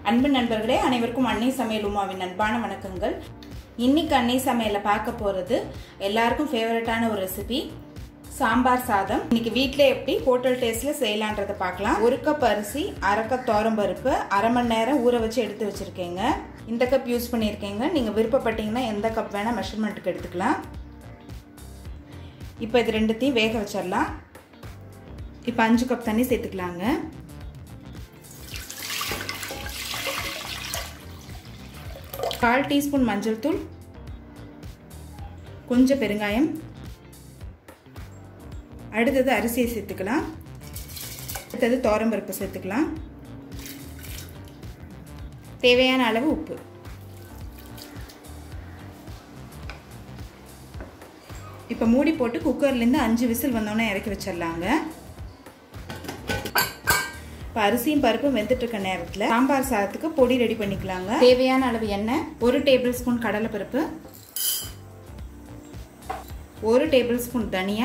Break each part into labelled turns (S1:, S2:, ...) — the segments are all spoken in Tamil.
S1: அன்பு நண்பர்களே அனைவருக்கும் அன்னை சமையல் உமாவின் அன்பான வணக்கங்கள் இன்னைக்கு அன்னை சமையலை பார்க்க போகிறது எல்லாருக்கும் ஃபேவரட்டான ஒரு ரெசிபி சாம்பார் சாதம் இன்னைக்கு வீட்டில் எப்படி ஹோட்டல் டேஸ்ட்ல செய்யலான்றதை பார்க்கலாம் ஒரு கப் அரிசி அரை கப் பருப்பு அரை மணி நேரம் ஊற வச்சு எடுத்து வச்சிருக்கேங்க இந்த கப் யூஸ் பண்ணியிருக்கேங்க நீங்கள் விருப்பப்பட்டீங்கன்னா எந்த கப் வேணால் மெஷர்மெண்ட்டுக்கு எடுத்துக்கலாம் இப்போ இது ரெண்டுத்தையும் வேக வச்சிடலாம் இப்போ அஞ்சு கப் தண்ணி சேர்த்துக்கலாங்க கால் டீஸ்பூன் மஞ்சள் தூள் கொஞ்சம் பெருங்காயம் அடுத்தது அரிசியை சேர்த்துக்கலாம் அடுத்தது தோரம்பருப்பு சேர்த்துக்கலாம் தேவையான அளவு உப்பு இப்போ மூடி போட்டு குக்கர்லேருந்து அஞ்சு விசில் வந்தோன்னே இறக்கி வச்சிடலாங்க இப்போ அரிசியும் பருப்பும் வெந்துட்டு இருக்க நேரத்தில் சாம்பார் சாதத்துக்கு பொடி ரெடி பண்ணிக்கலாங்க தேவையான அளவு எண்ணெய் ஒரு டேபிள் ஸ்பூன் கடலைப்பருப்பு ஒரு டேபிள் ஸ்பூன் தனியா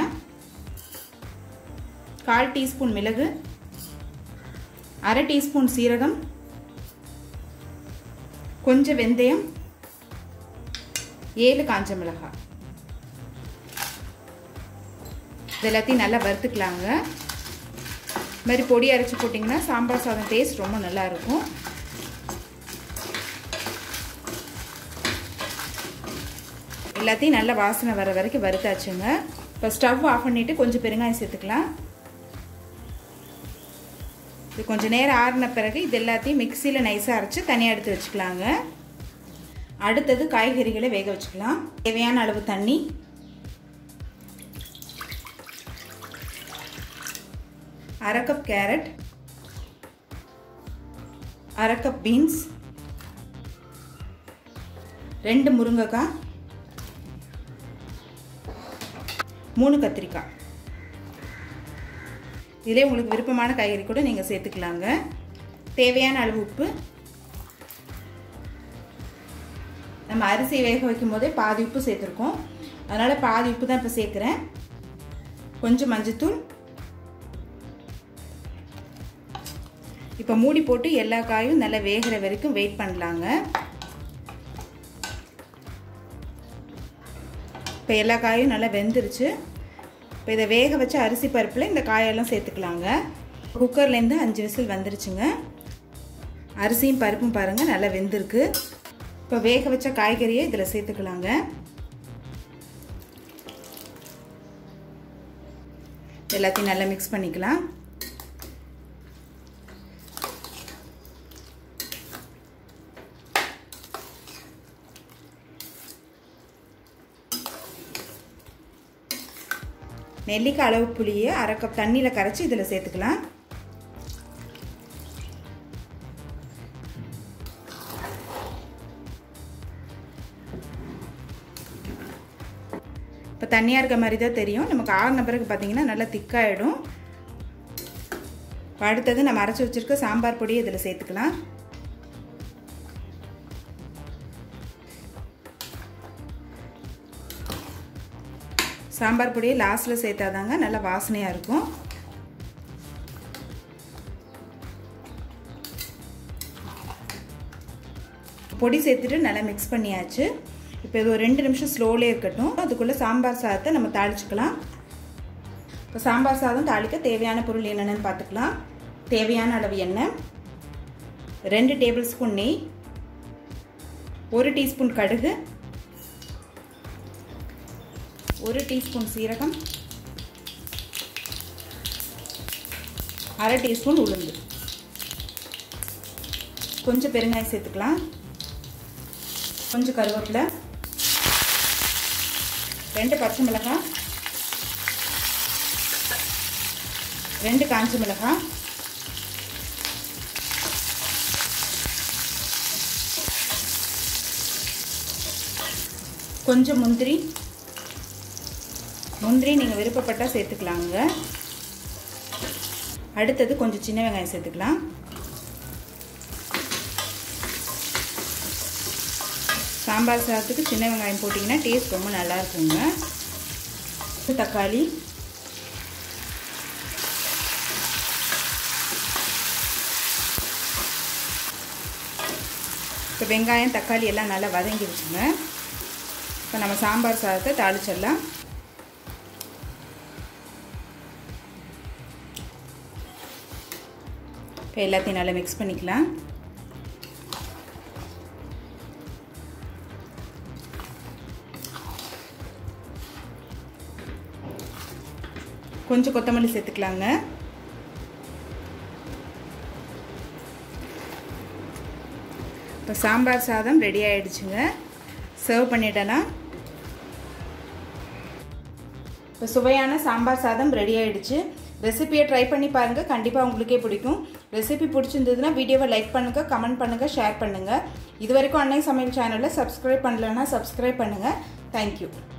S1: கால் டீஸ்பூன் மிளகு அரை டீஸ்பூன் சீரகம் கொஞ்சம் வெந்தயம் ஏழு காஞ்ச மிளகாய் இது எல்லாத்தையும் நல்லா வறுத்துக்கலாங்க இது மாதிரி பொடி அரைச்சி போட்டிங்கன்னா சாம்பார் சாதம் டேஸ்ட் ரொம்ப நல்லா இருக்கும் எல்லாத்தையும் நல்ல வாசனை வர வரைக்கும் வறுத்தாச்சுங்க இப்போ ஸ்டவ் ஆஃப் பண்ணிவிட்டு கொஞ்சம் பெருங்காயம் சேர்த்துக்கலாம் இது கொஞ்சம் நேரம் ஆறின பிறகு இது எல்லாத்தையும் மிக்சியில் நைஸாக அரைச்சி தனியாக எடுத்து வச்சுக்கலாங்க அடுத்தது காய்கறிகளை வேக வச்சுக்கலாம் தேவையான அளவு தண்ணி அரை கப் கேரட் அரை கப் பீன்ஸ் ரெண்டு முருங்கைக்காய் மூணு கத்திரிக்காய் இதிலே உங்களுக்கு விருப்பமான காய்கறி கூட நீங்கள் சேர்த்துக்கலாங்க தேவையான அளவு உப்பு நம்ம அரிசி வேக வைக்கும் போதே பாதி உப்பு சேர்த்துருக்கோம் அதனால் பாதி உப்பு தான் இப்போ சேர்க்குறேன் கொஞ்சம் மஞ்சத்தூள் இப்போ மூடி போட்டு எல்லா காயும் நல்லா வேகிற வரைக்கும் வெயிட் பண்ணலாங்க இப்போ எல்லா காயும் நல்லா வெந்துருச்சு இப்போ இதை வேக வச்ச அரிசி பருப்பில் இந்த காயெல்லாம் சேர்த்துக்கலாங்க குக்கர்லேருந்து அஞ்சு விசில் வந்துருச்சுங்க அரிசியும் பருப்பும் பாருங்கள் நல்லா வெந்திருக்கு இப்போ வேக வச்ச காய்கறியை இதில் சேர்த்துக்கலாங்க எல்லாத்தையும் நல்லா மிக்ஸ் பண்ணிக்கலாம் நெல்லிக்காய் அளவு புளியை அரை கப் தண்ணியில் கரைச்சி இதில் சேர்த்துக்கலாம் இப்போ தண்ணியாக இருக்க மாதிரி தான் தெரியும் நமக்கு ஆறின பிறகு பார்த்தீங்கன்னா நல்லா திக்காயிடும் அடுத்தது நம்ம அரைச்சி வச்சுருக்க சாம்பார் பொடியை இதில் சேர்த்துக்கலாம் சாம்பார் பொடியை லாஸ்ட்டில் சேர்த்தாதாங்க நல்லா வாசனையாக இருக்கும் பொடி சேர்த்துட்டு நல்லா மிக்ஸ் பண்ணியாச்சு இப்போ இது ஒரு ரெண்டு நிமிஷம் ஸ்லோலே இருக்கட்டும் அதுக்குள்ளே சாம்பார் சாதத்தை நம்ம தாளிச்சுக்கலாம் இப்போ சாம்பார் சாதம் தாளிக்க தேவையான பொருள் என்னென்னு பார்த்துக்கலாம் தேவையான அளவு எண்ணெய் ரெண்டு டேபிள் ஸ்பூன் நெய் ஒரு டீஸ்பூன் கடுகு ஒரு டீஸ்பூன் சீரகம் அரை டீஸ்பூன் உளுந்து கொஞ்சம் பெருங்காயம் சேர்த்துக்கலாம் கொஞ்சம் கருவேப்பிலை ரெண்டு பச்சை மிளகாய் ரெண்டு காஞ்ச மிளகாய் கொஞ்சம் முந்திரி முந்திரி நீங்கள் விருப்பப்பட்டால் சேர்த்துக்கலாங்க அடுத்தது கொஞ்சம் சின்ன வெங்காயம் சேர்த்துக்கலாம் சாம்பார் சாதத்துக்கு சின்ன வெங்காயம் போட்டிங்கன்னா டேஸ்ட் ரொம்ப நல்லா இருக்குங்க தக்காளி இப்போ வெங்காயம் தக்காளி எல்லாம் நல்லா வதங்கிடுச்சுங்க இப்போ நம்ம சாம்பார் சாதத்தை தாளிச்சிடலாம் இப்போ எல்லாத்தையும் நல்லா மிக்ஸ் பண்ணிக்கலாம் கொஞ்சம் கொத்தமல்லி சேர்த்துக்கலாங்க இப்போ சாம்பார் சாதம் ரெடி ஆகிடுச்சுங்க சர்வ் பண்ணிடலாம் இப்போ சுவையான சாம்பார் சாதம் ரெடி ஆகிடுச்சு ரெசிபியை ட்ரை பண்ணி பாருங்கள் கண்டிப்பாக உங்களுக்கே பிடிக்கும் ரெசிபி பிடிச்சிருந்ததுன்னா வீடியோவை லைக் பண்ணுங்கள் கமெண்ட் பண்ணுங்கள் ஷேர் பண்ணுங்கள் இது வரைக்கும் அன்னை சமையல் சேனலை சப்ஸ்கிரைப் பண்ணலன்னா சப்ஸ்கிரைப் பண்ணுங்கள் தேங்க்யூ